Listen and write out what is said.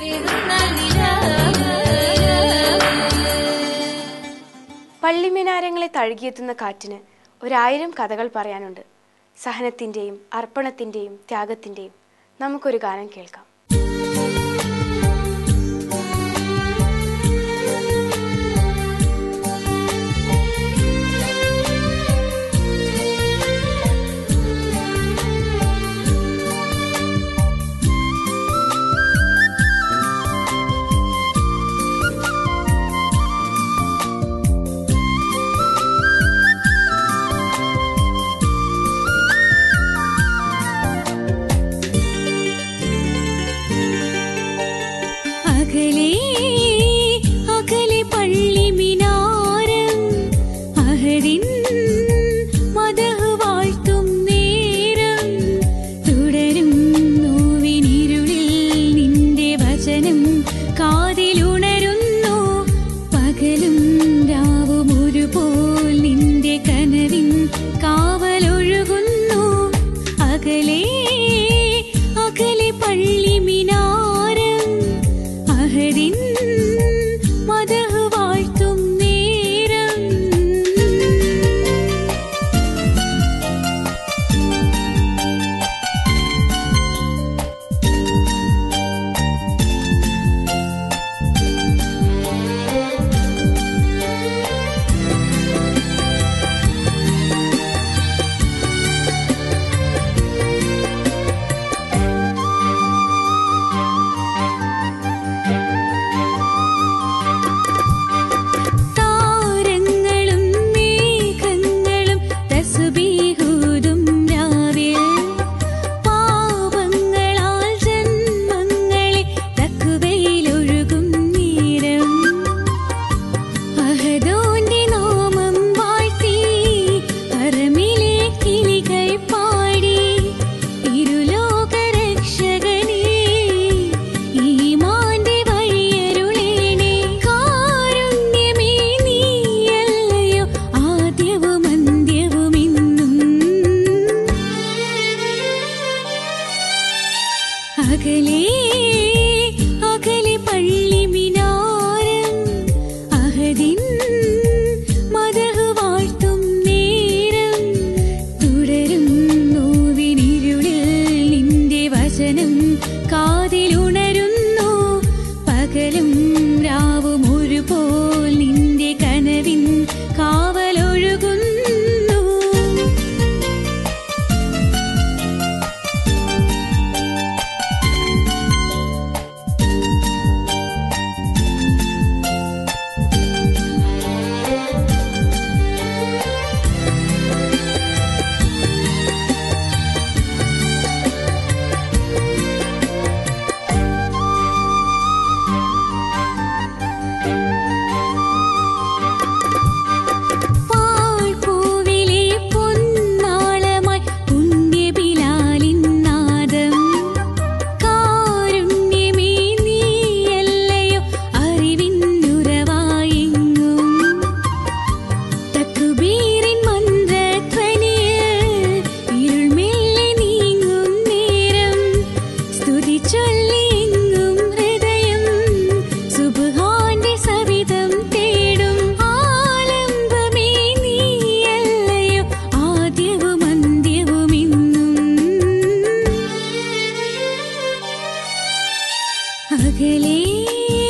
പള്ളിമിനാരങ്ങളെ തഴുകിയെത്തുന്ന കാറ്റിന് ഒരായിരം കഥകൾ പറയാനുണ്ട് സഹനത്തിൻ്റെയും അർപ്പണത്തിൻ്റെയും ത്യാഗത്തിൻ്റെയും നമുക്കൊരു ഗാനം കേൾക്കാം അകലേ അകലെ പള്ളി മിനാരം അഹദിൻ മദഹ് വാഴ്ത്തും നേരം തുടരും നോവിനിരുളിൽ നിന്റെ വചനം കാതിലുണരുന്നു പകലും രാവും ഒരുപോൽ നിന്റെ കനവിൻ കാവലൊഴുകുന്നു അകലേ അകലെ പള്ളി മിനാരം അഹദിൻ മദഹ് വാഴ്ത്തും നേരം താരങ്ങളും മേഘങ്ങളും തസ്ബീഹൂതും രാവിൽ പാപങ്ങളാൽ ജന്മങ്ങളെ തക്കുവയിലൊഴുകും നേരം അഹദോന്റെ നാമം വാഴ്ത്തി അറമിലെ കിളികൾ പാടി ഇരുലോകരക്ഷകനേ ഈമാന്റെ വഴിയരുളേണേ കാരുണ്യമേ നീയല്ലയോ ആദ്യവും അന്ത്യവും ഇന്നും അകലേ അകലെ പള്ളി മിനാരം അഹദിൻ മദഹ് വാഴ്ത്തും നേരം തുടരും നോവിനിരുളിൽ നിന്റെ വചനം കാതിലുണരുന്നു പകലും രാവും ഒരുപോൽ നിന്റെ കനവിൻ കാവലൊഴുകുന്നു പാഴ്പൂവിലെ പൊന്നാളമായി പുണ്യബിലാലിൻ നാദം കാരുണ്യമേ നീയല്ലയോ അറിവിന്നുറവായെങ്ങും തക്ബീറിൻ മന്ത്രധ്വനിയിൽ ഇരുൾമെല്ലെ നീങ്ങും നേരം സ്തുതി ചൊല്ലിയെങ്ങും ഹൃദയം സുബ്ഹാന്റെ സവിധം തേടും ആലംബമേ നീയല്ലയോ ആദ്യവും അന്ത്യവും ഇന്നും അകലേ